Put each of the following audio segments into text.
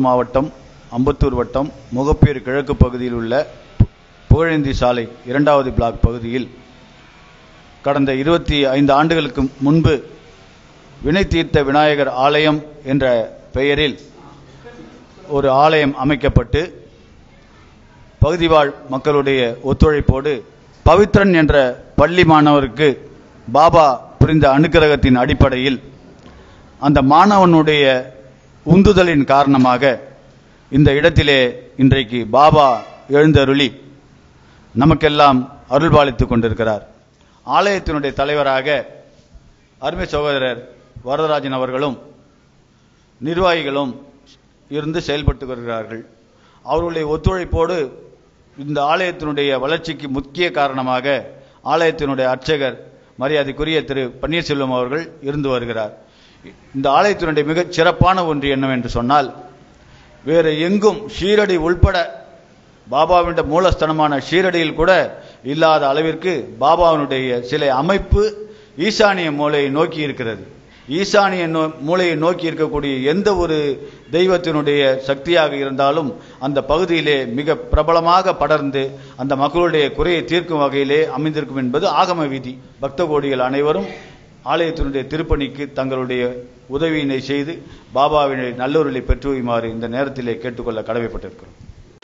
மாவட்டம் அம்பத்தூர் வட்டம் முகப்பேறு கிழக்கு பகுதியில் உள்ள பு- புகழேந்தி சாலை இரண்டாவது பிளாக் பகுதியில் கடந்த இருபத்தி ஐந்து ஆண்டுகளுக்கு முன்பு வினை தீர்த்த விநாயகர் ஆலயம் என்ற பெயரில் ஒரு ஆலயம் அமைக்கப்பட்டு பகுதி வாழ் மக்களுடைய ஒத்துழைப்போடு பவித்ரன் என்ற பள்ளி மாணவருக்கு பாபா புரிந்த அனுக்கிரகத்தின் அடிப்படையில் அந்த மாணவனுடைய உந்துதலின் காரணமாக இந்த இடத்திலே இன்றைக்கு பாபா எழுந்தருளி நமக்கெல்லாம் அருள்பாலித்துக் கொண்டிருக்கிறார் ஆலயத்தினுடைய தலைவராக அருமை சகோதரர் வரதராஜன் அவர்களும் நிர்வாகிகளும் இருந்து செயல்பட்டு வருகிறார்கள் அவர்களுடைய ஒத்துழைப்போடு இந்த ஆலயத்தினுடைய வளர்ச்சிக்கு முக்கிய காரணமாக ஆலயத்தினுடைய அர்ச்சகர் மரியாதைக்குரிய திரு பன்னீர்செல்வம் அவர்கள் இருந்து வருகிறார் இந்த ஆலயத்தினுடைய மிகச் சிறப்பான ஒன்று என்னவென்று சொன்னால் வேறு எங்கும் ஷீரடி உள்பட பாபாவினுடைய மூலஸ்தனமான ஷீரடியில் கூட இல்லாத அளவிற்கு பாபாவினுடைய சிலை அமைப்பு ஈசானிய மூலையை நோக்கி இருக்கிறது ஈசானிய நோ- மூலையை நோக்கி இருக்கக்கூடிய எந்த ஒரு தெய்வத்தினுடைய சக்தியாக இருந்தாலும் அந்த பகுதியிலே மிக பிரபலமாக படர்ந்து அந்த மக்களுடைய குறையை தீர்க்கும் வகையிலே அமைந்திருக்கும் என்பது ஆகம விதி பக்த கோடிகள் அனைவரும் ஆலயத்தினுடைய திருப்பணிக்கு தங்களுடைய உதவியினை செய்து பாபாவினை நல்லொருளை பெற்று வையுமாறு இந்த நேரத்திலே கேட்டுக்கொள்ள கடமைப்பட்டிருக்கிறோம்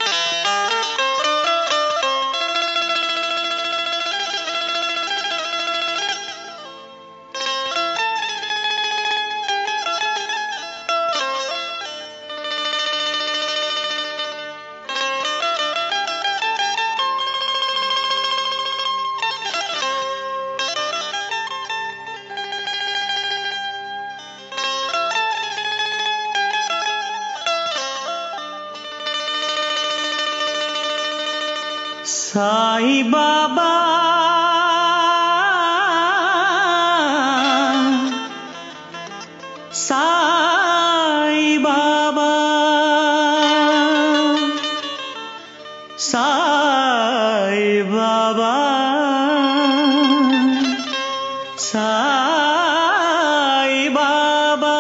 சாய் பாபா சாய் பாபா சாய் பாபா சாய் பாபா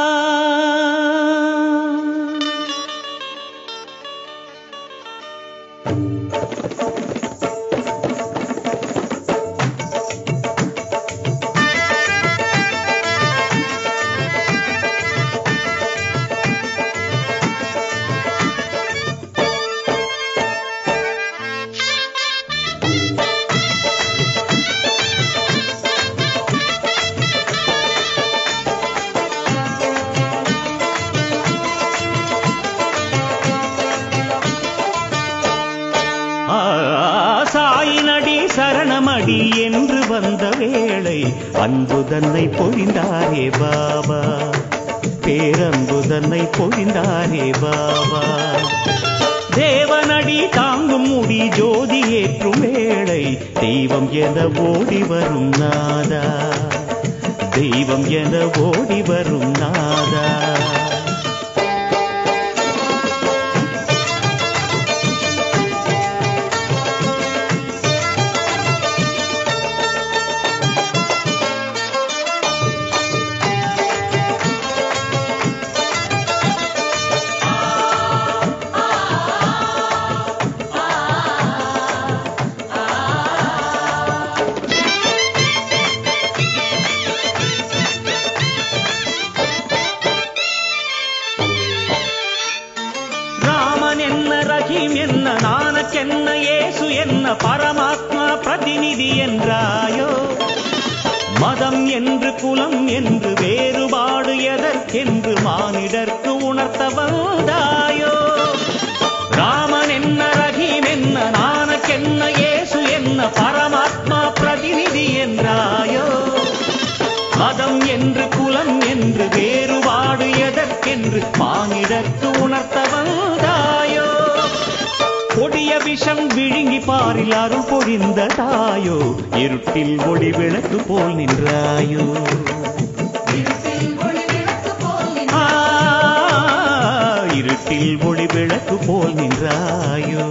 ஆ, சாயினடி சரணமடி என்று வந்த வேளை அன்பு தன்னை பொழிந்தாரே பாபா பேரன்பு தன்னை பொழிந்தாரே பாபா தேவனடி தாங்கும் முடி ஜோதி ஏற்றும் வேளை தெய்வம் என ஓடி வரும் நாதா தெய்வம் என ஓடி வரும் நாதா ராமன் என்ன ரஹீம் என்ன நானக்கென்ன இயேசு என்ன பரமாத்மா பிரதிநிதி என்றாயோ மதம் என்று குலம் என்று வேறுபாடு எதற்கென்று மானிடர்க்கு உணர்த்த வந்தாயோ ராமன் என்ன ரஹீம் என்ன நானக்கென்ன இயேசு என்ன பரமாத்மா பிரதிநிதி என்றாயோ மதம் என்று குலம் என்று வேறுபாடு எதற்கென்று மானிடர்க்கு உணர்த்த வந்தாயோ கொடிய விஷம் விழுங்கி பாரில் அருள் பொழிந்த தாயோ இருட்டில் ஒளி விளக்கு போல் நின்றாயோ ஆ, இருட்டில் ஒளி விளக்கு போல் நின்றாயோ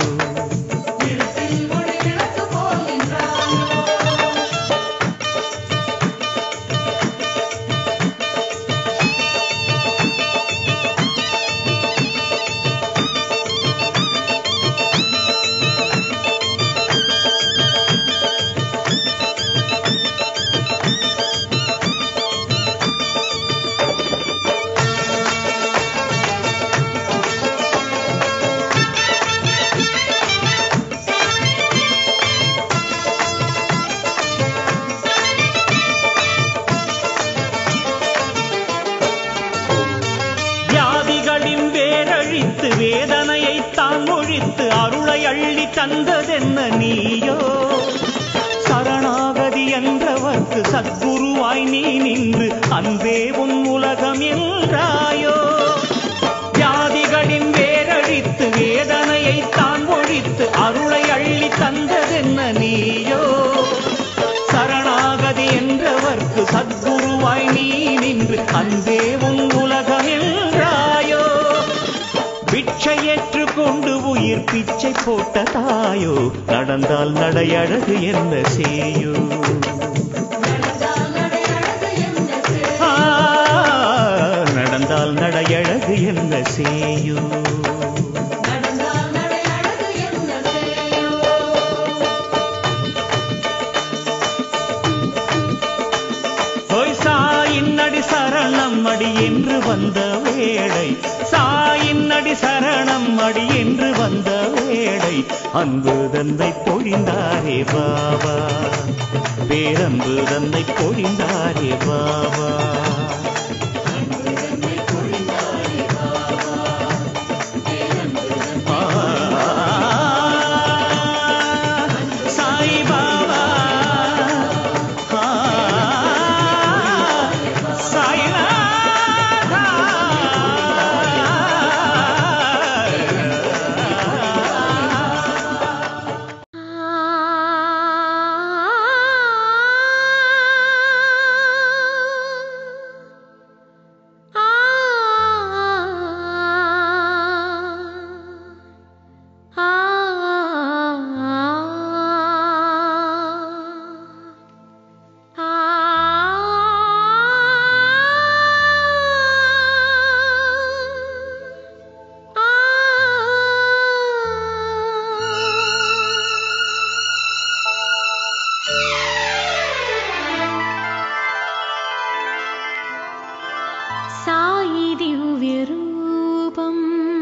வைத்து அருளை அள்ளி தந்ததென்ன நீயோ சரணாகதி என்றவர்க்கு சத்குருவாய் நீ நின்று அன்பே உன் உலகம் என்றாயோ வியாதிகளின் வேரழித்து வேதனையை தான் ஒழித்து அருளை அள்ளி தந்ததென்ன நீயோ சரணாகதி என்றவர்க்கு சத்குருவாய் நீ நின்று அன்பே உன் உலகம் என்றாயோ பிச்சை ஏற்றுக்கொண்டு உயிர் பிச்சை போட்ட தாயோ நடந்தால் நடையழகு என்ன செய்யோ ஆ, நடந்தால் நடையழகு என்ன செய்யோ ஹோய் சாயின் அடி சரணம் அடி என்று வந்த வேளை சாயின் அடி சரணம் அடி என்று வந்த வேளை அன்பு தந்தை பொழிந்தாரே பாபா பேரன்பு தந்தை பொழிந்தாரே பாபா சாய் பாபா సాయి దివ్య రూపం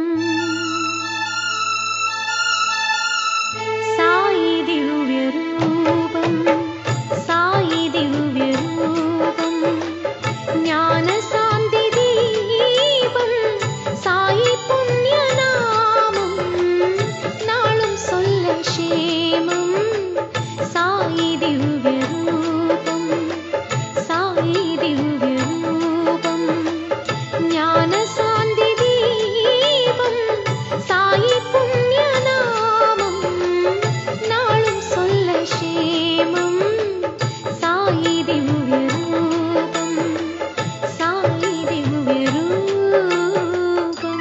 సాయి దివ్య రూపం సాయి దివ్య రూపం జ్ఞాన శాంతి దీపం సాయి పుణ్యనామం நாளும் சொல்ல க்ஷேமம் சாயி திவ்ய ரூபம் சாயி திவ்ய ரூபம் ஞான சாந்தி தீபம் சாயி புண்ணியநாமம் நாளும் சொல்ல க்ஷேமம் சாயி திவ்ய ரூபம் சாயி திவ்ய ரூபம்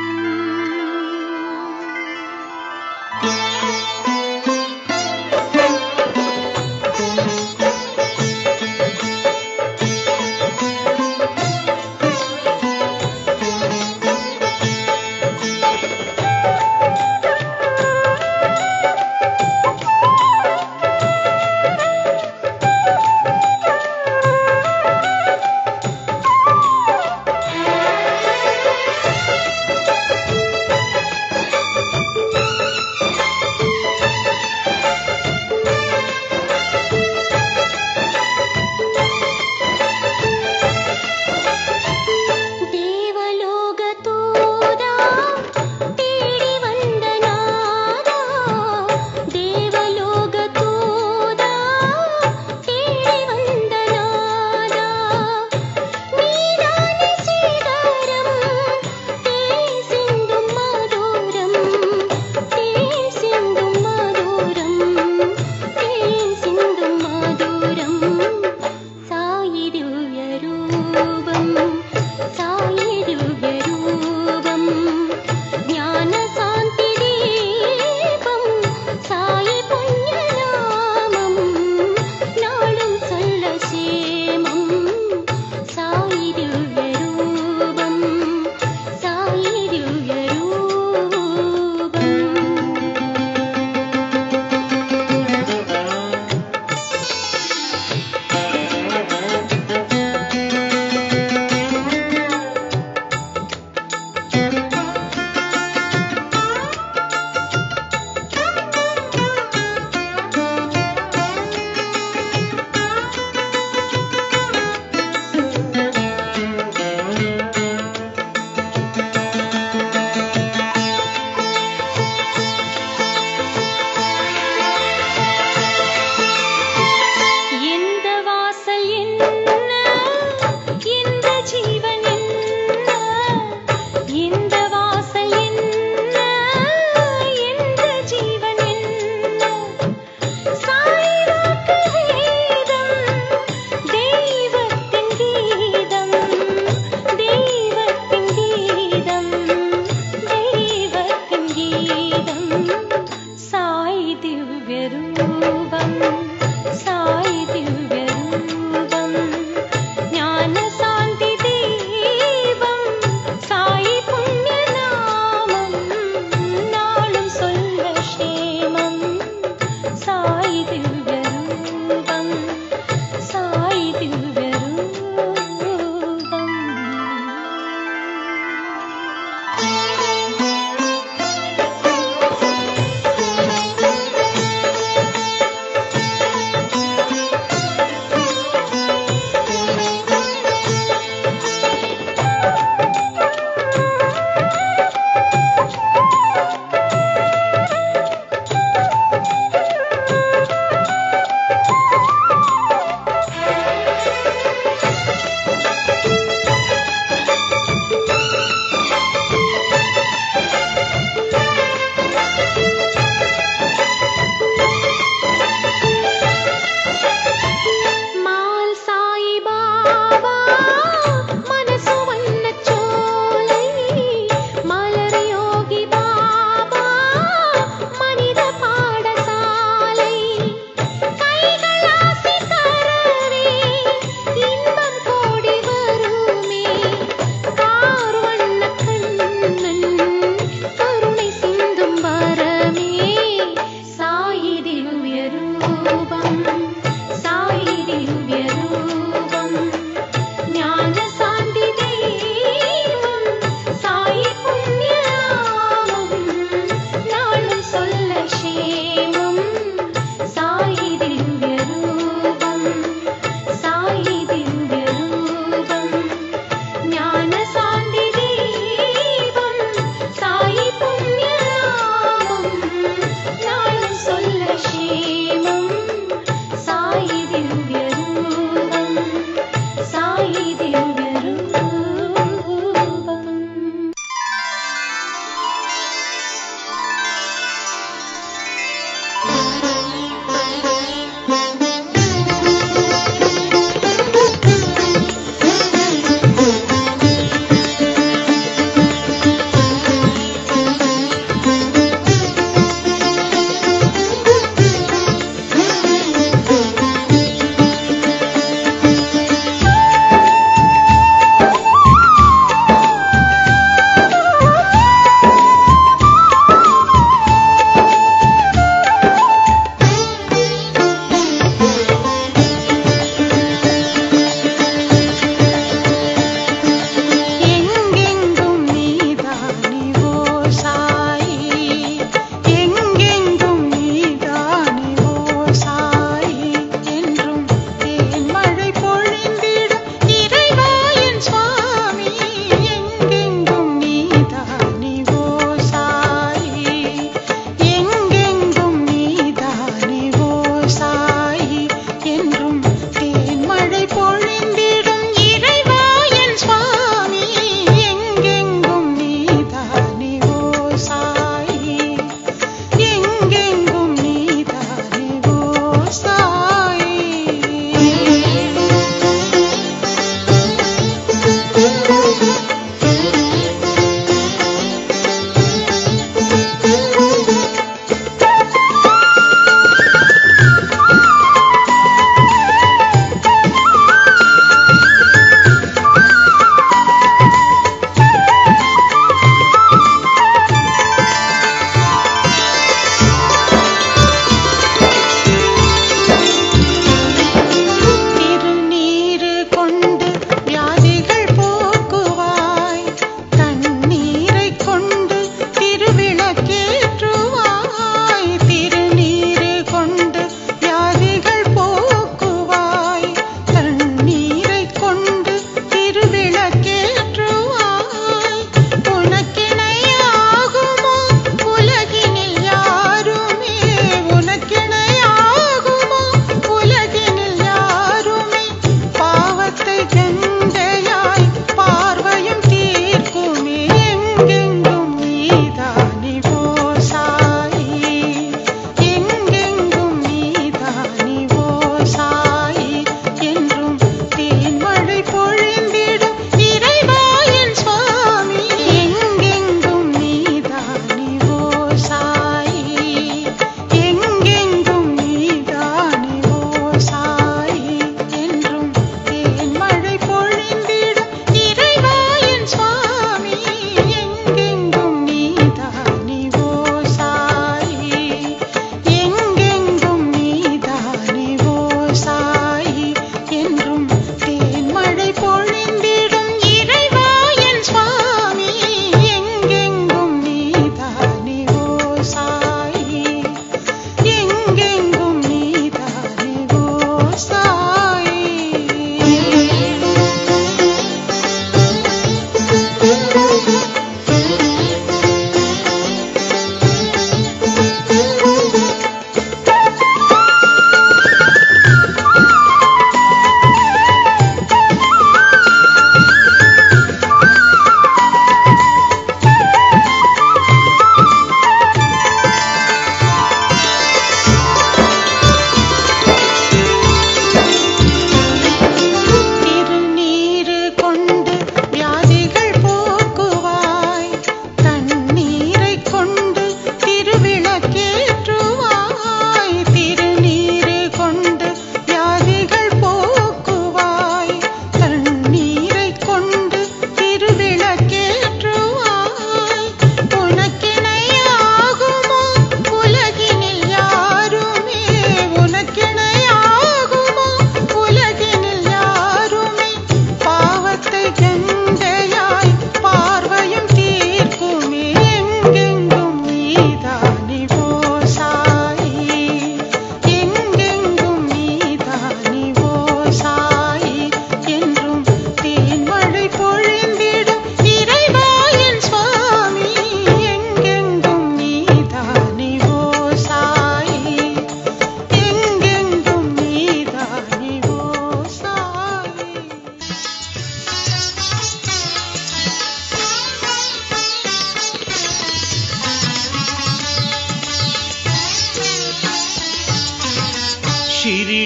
தேவலோகதூதா தேடி வந்த நாதா தேவலோகதூதா தேடி வந்த நாதா நீதானே ஸ்ரீகாரம் தேன் சிந்தும் மதுரம் தேன் சிந்தும் மதுரம் தேன் சிந்தும் மதுரம் சாயி திவ்ய ரூபம் சாயி திவ்ய ரூபம் ஞான சாந்தி தீபம் சாயி புண்ணியநாமம் நாளும் சொல்ல சேமம் சாயி திவ்ய ரூபம் சாயி திவ்ய ரூபம் ஆ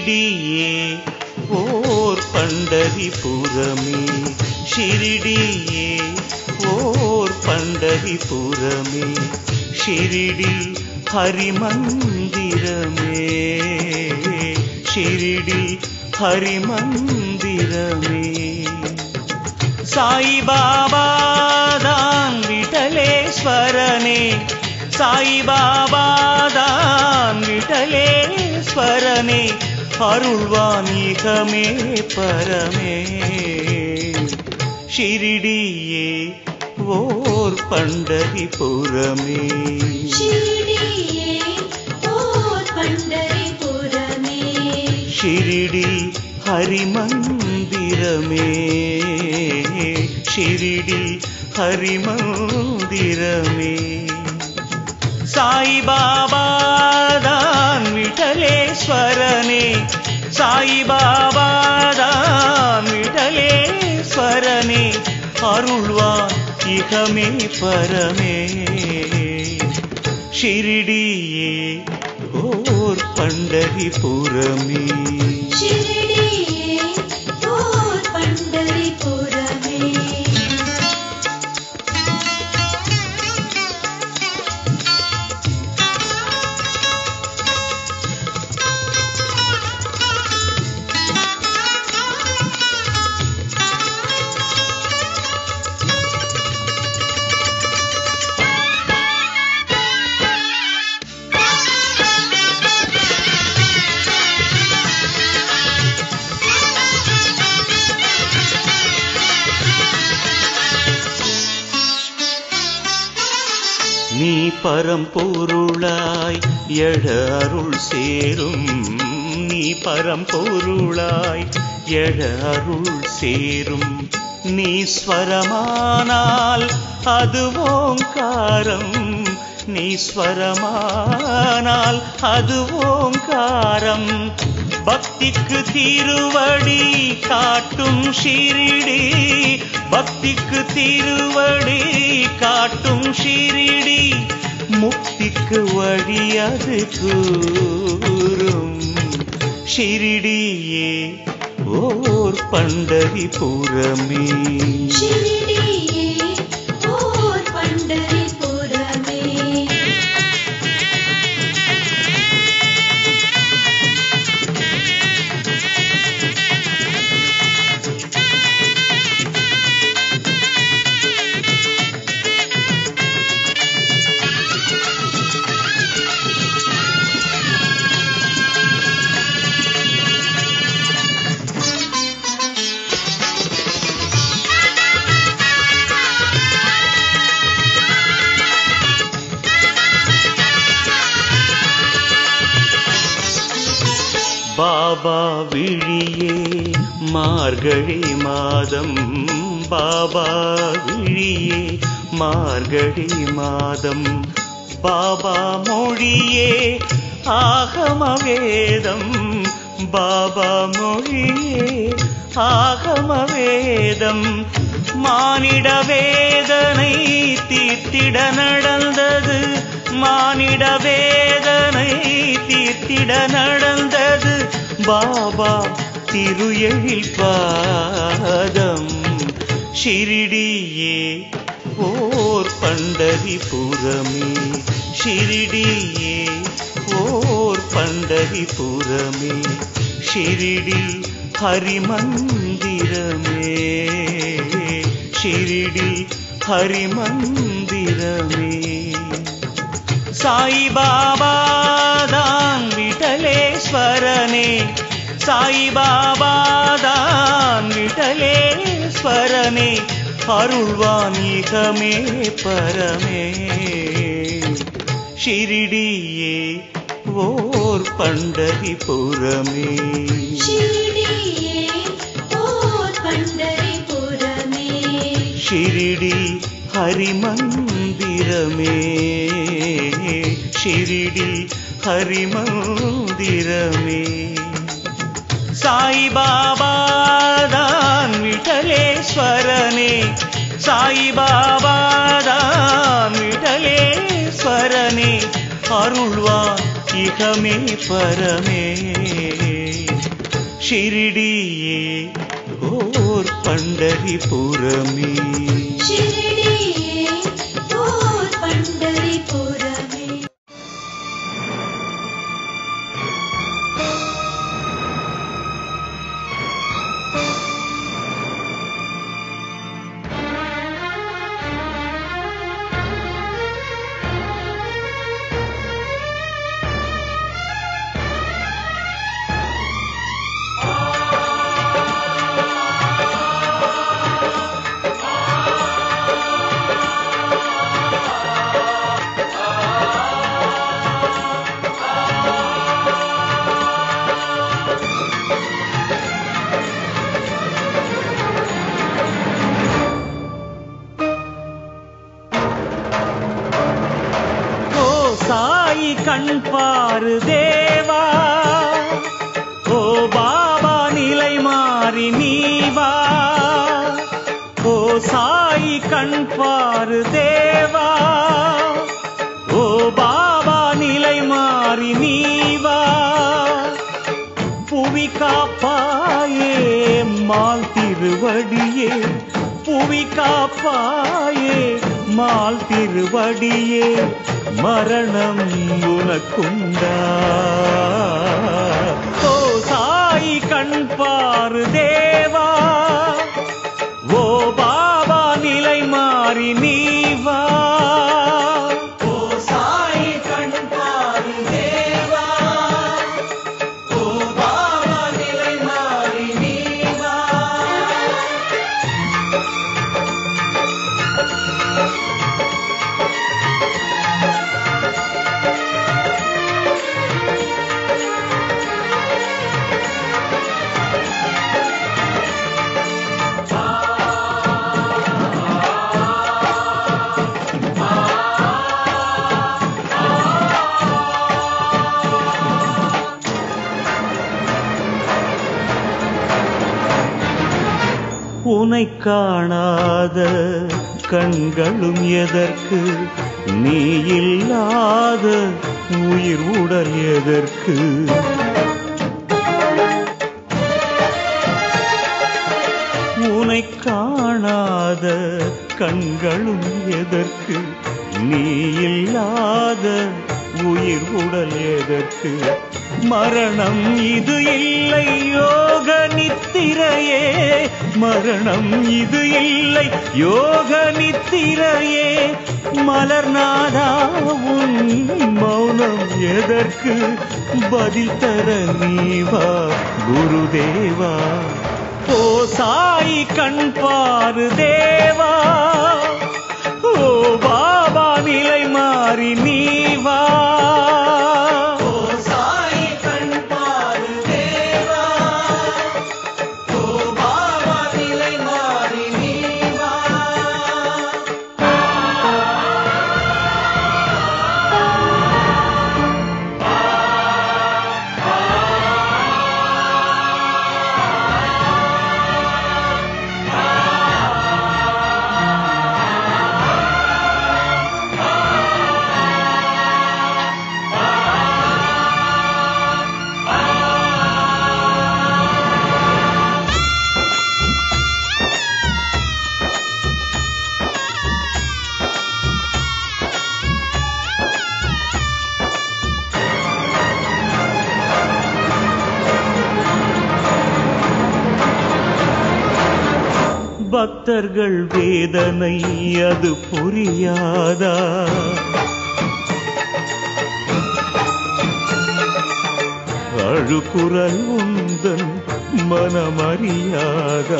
ஷிரிடியே ஓர் பண்டரிபுரமே ஷிரிடியே ஓர் பண்டரிபுரமே ஷிரிடி ஹரிமந்திரமே ஷிரிடி ஹரிமந்திரமே சாயிபாபாதான் விட்டலேஸ்வரனே சாயிபாபாதான் விட்டலேஸ்வரனே அருள்வான் இகமே பரமே ஷிரிடியே ஓர் பண்டரிபுரமே ஷிரிடியே ஓர் பண்டரிபுரமே ஷிரிடி ஹரிமந்திரமே ஷிரிடி ஹரிமந்திரமே சாயிபாபாதான் விட்டலேஸ்வரனே சாயிபாபாதான் விட்டலேஸ்வரனே அருள்வான் இகமே பரமே ஷிரிடியே ஓர் பண்டரிபுரமே ஷிரிடியே ஓர் பண்டரிபுரமே நீ பரம்பொருளாய் எழ அருள் சேரும் நீ பரம்பொருளாய் எழ அருள் சேரும் நீ ஸ்வரமானால் அது ஓங்காரம் நீ ஸ்வரமானால் அது ஓங்காரம் பக்திக்கு திருவடி காட்டும் ஷிரிடி பக்திக்கு திருவடி காட்டும் ஷிரிடி முக்திக்கு வழி அது கூறும் ஷிரிடியே ஓர் பண்டரிபுரமே ஷிரிடியே ஓர் பண்டரிபுரமே பாபா விழியே மார்கழி மாதம் பாபா விழியே மார்கழி மாதம் பாபா மொழியே ஆகம வேதம் பாபா மொழியே ஆகம வேதம் மானிட வேதனை தீர்த்திட நடந்தது மானிட வேதனை தீர்த்திட நடந்தது பாபா திரு எழில் பாதம் ஷிரிடியே ஓர் பண்டரிபுரமே ஷிரிடியே ஓர் பண்டரிபுரமே ஷிரிடி ஹரிமந்திரமே ஷிரிடி ஹரிமந்திரமே சாயிபாபாதான் விட்டலேஸ்வரனே சாயிபாபாதான் விட்டலேஸ்வரனே அருள்வான் இகமே பரமே ஷிரிடியே ஓர் பண்டரிபுரமே ஷிரிடியே ஓர் பண்டரிபுரமே ஷிரிடி ஹரிமந்திரமே ஷிரிடி ஹரிமந்திரமே சாயிபாபாதான் விட்டலேஸ்வரனே சாயிபாபாதான் விட்டலேஸ்வரனே அருள்வான் இகமே பரமே ஷிரிடியே ஓர் பண்டரிபுரமே शिरडिये ओर पंढरीपुरमे ஓ சாயி கண் பாரு தேவா ஓ பாபா நிலை மாறி நீ வா ஓ சாயி கண் பாரு தேவா ஓ பாபா நிலை மாறி நீ வா புவி காப்பாயே மால் திருவடியே புவி காப்பாயே மால் திருவடியே மரணம் உனக்குண்டா ஓ சாய் கண் பாரு தேவா ஓ பாபா நிலை மாறி நீ வா ஓ சாய் கண் பாரு தேவா ஓ பாபா நிலை மாறி நீ வா உனை காணாத கண்களும் எதற்கு நீ இல்லாத உயிர் உடல் எதற்கு உனை காணாத கண்களும் எதற்கு நீ இல்லாத உயிர் உடல் எதற்கு மரணம் இது இல்லை யோக நித்திரையே மரணம் இது இல்லை யோக நித்திரையே மலர்நாதா உன் மௌனம் எதற்கு பதில் தர நீ வா குருதேவா ஓ சாய் கண் பாரு தேவா ஓ பாபா நிலை மாறி நீ வா ஓ சாய் கண் பாரு தேவா ஓ பாபா நிலை மாறி நீ வா பக்தர்கள் வேதனை அது புரியாதா அழுகுரல் உந்தன் மனமறியாதா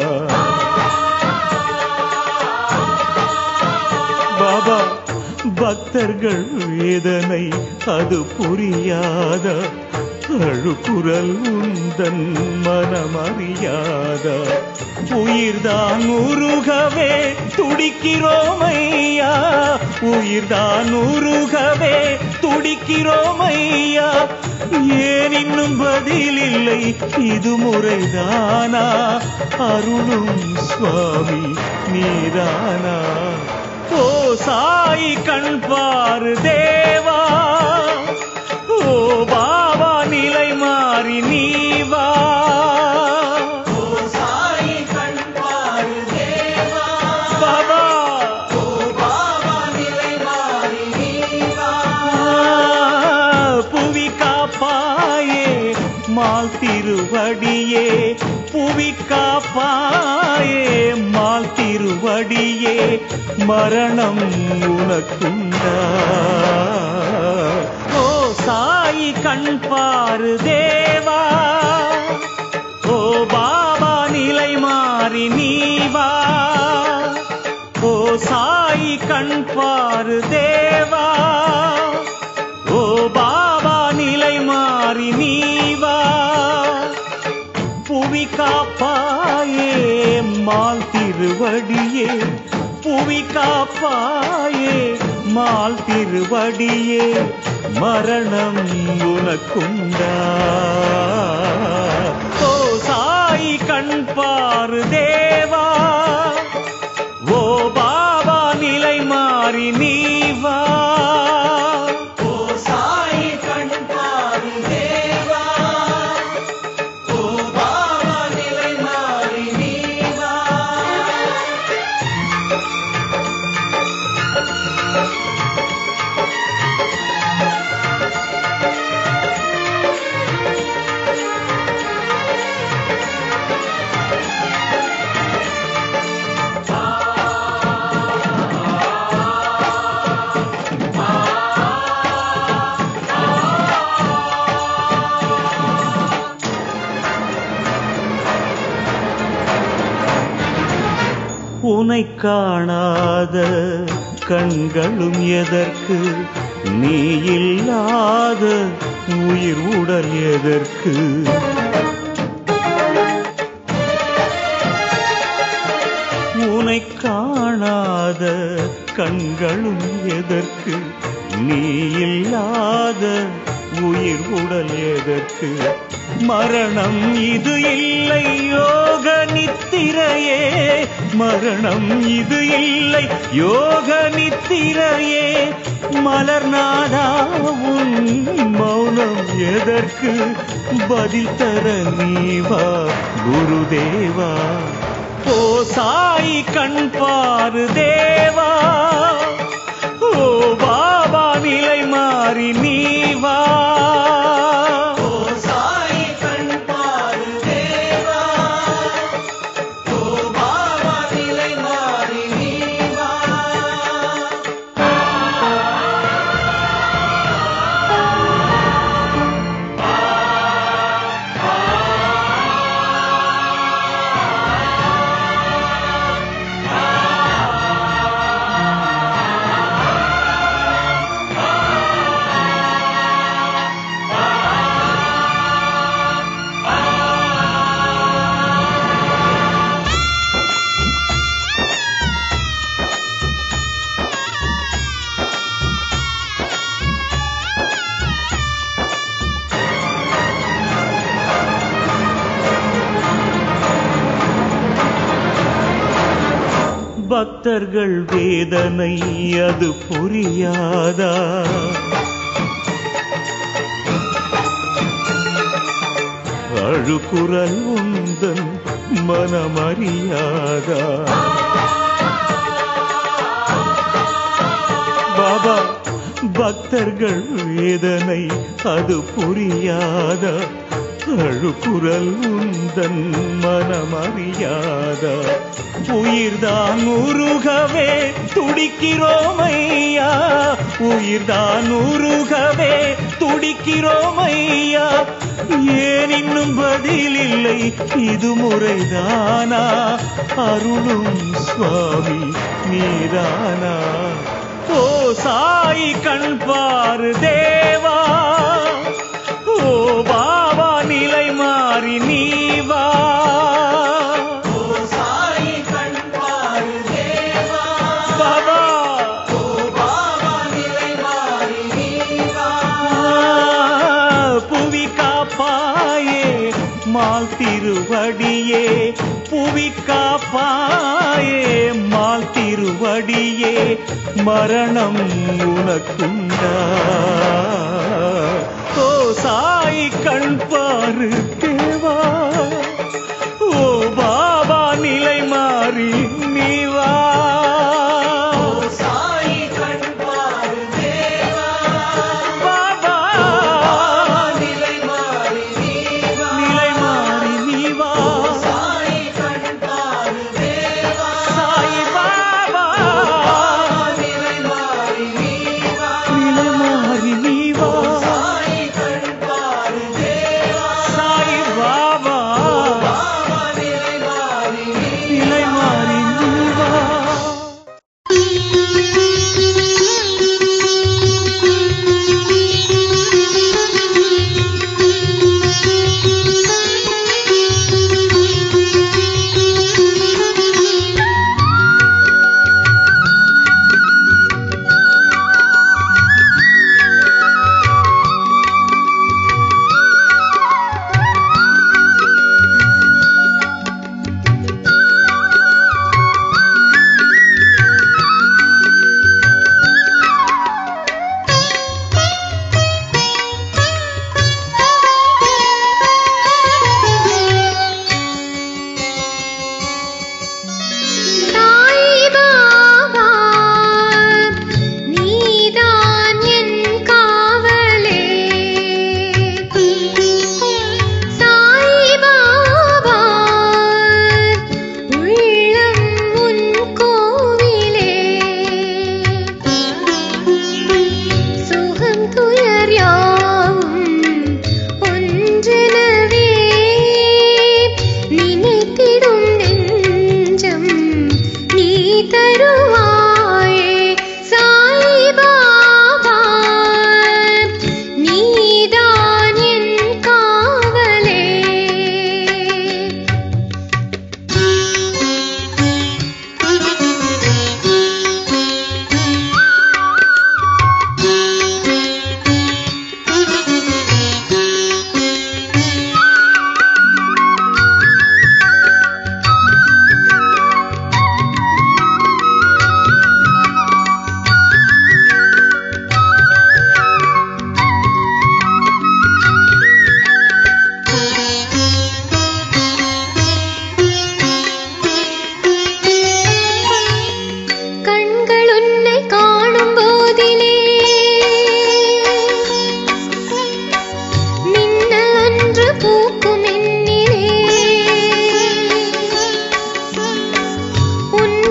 பாபா பக்தர்கள் வேதனை அது புரியாத அழுகுரல் உந்தன் மனமறியாத உயிர்தான் உருகவே துடிக்கிறோமையா உயிர்தான் உருகவே துடிக்கிறோமையா ஏன் இன்னும் பதில் இல்லை இது முறைதானா அருளும் சுவாமி நீதானா ஓ சாய் கண் பாரு தேவா ஓ பாபா நிலை மாறி நீ வா திருவடியே புவி காப்பாயே மால் திருவடியே மரணம் உனக்குண்டா ஓ சாயி கண் பாரு தேவா ஓ பாபா நிலை மாறி நீ வா ஓ சாயி கண் பாரு தேவா ஓ பாபா நிலை மாறி நீ வா புவி காப்பாயே மால் திருவடியே புவி காப்பாயே மால் திருவடியே மரணம் உனக்குண்டா ஓ சாய் கண் பாரு தேவா ஓ பாபா நிலை மாறி நீ வா ஓ சாய் கண் பாரு தேவா ஓ பாபா நிலை மாறி நீ வா உனை காணாத கண்களும் எதற்கு நீ இல்லாத உயிர் உடல் எதற்கு உனை காணாத கண்களும் எதற்கு நீ இல்லாத உயிர் உடல் எதற்கு மரணம் இது இல்லை யோக நித்திரையே மரணம் இது இல்லை யோக நித்திரையே மலர்நாதா உன் மௌனம் எதற்கு பதில் தர நீவா குருதேவா ஓ சாய் கண் பாரு தேவா ஓ பாபா நிலை மாறி நீ வா ஓ சாய் கண் பாரு தேவா ஓ பாபா நிலை மாறி நீ வா பக்தர்கள் வேதனை அது புரியாதா அழுகுரல் உந்தன் மனமறியாதா பாபா பக்தர்கள் வேதனை அது புரியாதா அழுகுரல் உந்தன் மனமறியாதா உயிர்தான் உருகவே துடிக்கிறோம் ஐயா உயிர்தான் உருகவே துடிக்கிறோம் ஐயா ஏன் இன்னும் பதில் இல்லை இது முறைதானா அருளும் சுவாமி நீதானா ஓ சாய் கண் பாரு தேவா ஓ பாபா நிலை மாறி நீ வா ஓ சாய் கண் பாரு தேவா பாபா ஓ பாபா நிலை மாறி நீ வா புவி காப்பாயே மால் திருவடியே புவி காப்பாயே மால் திருவடியே மரணம் உனக்குண்டா ஓ சாய் கண் பாரு தேவா ஓ பாபா நிலை மாறி நீ வா சாய் கண் பாரு தேவா பாபா நிலை மாறி நீ வா நிலை மாறி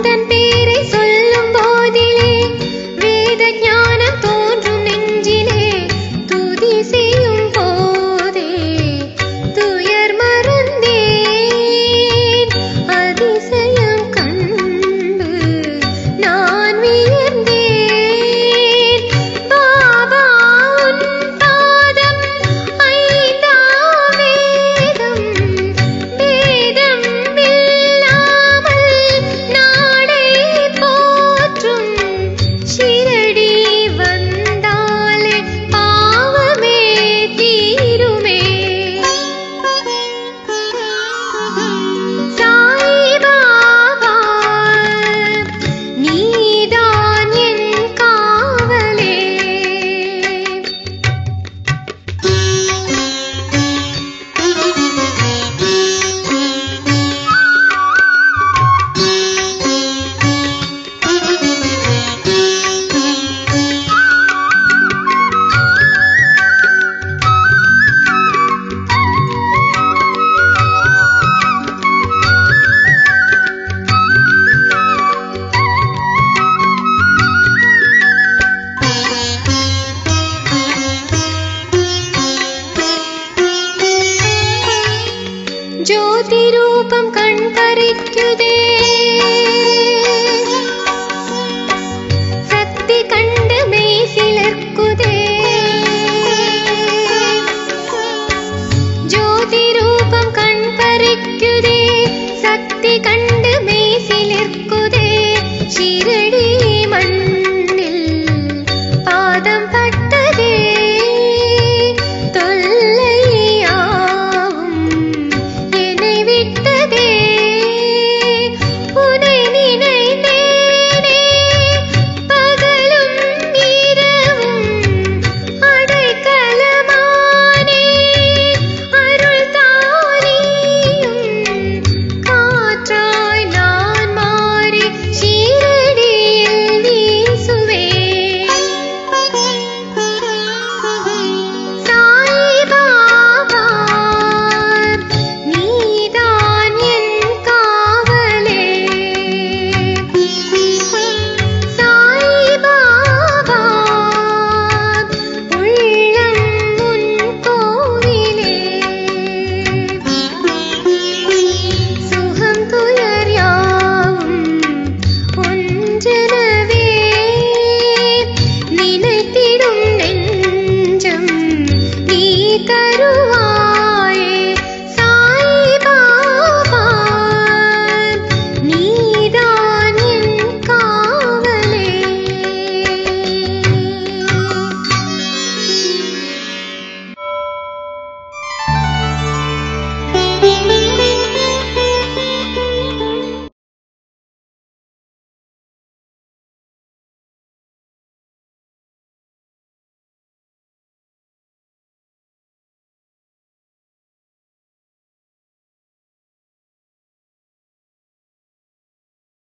உந்தன்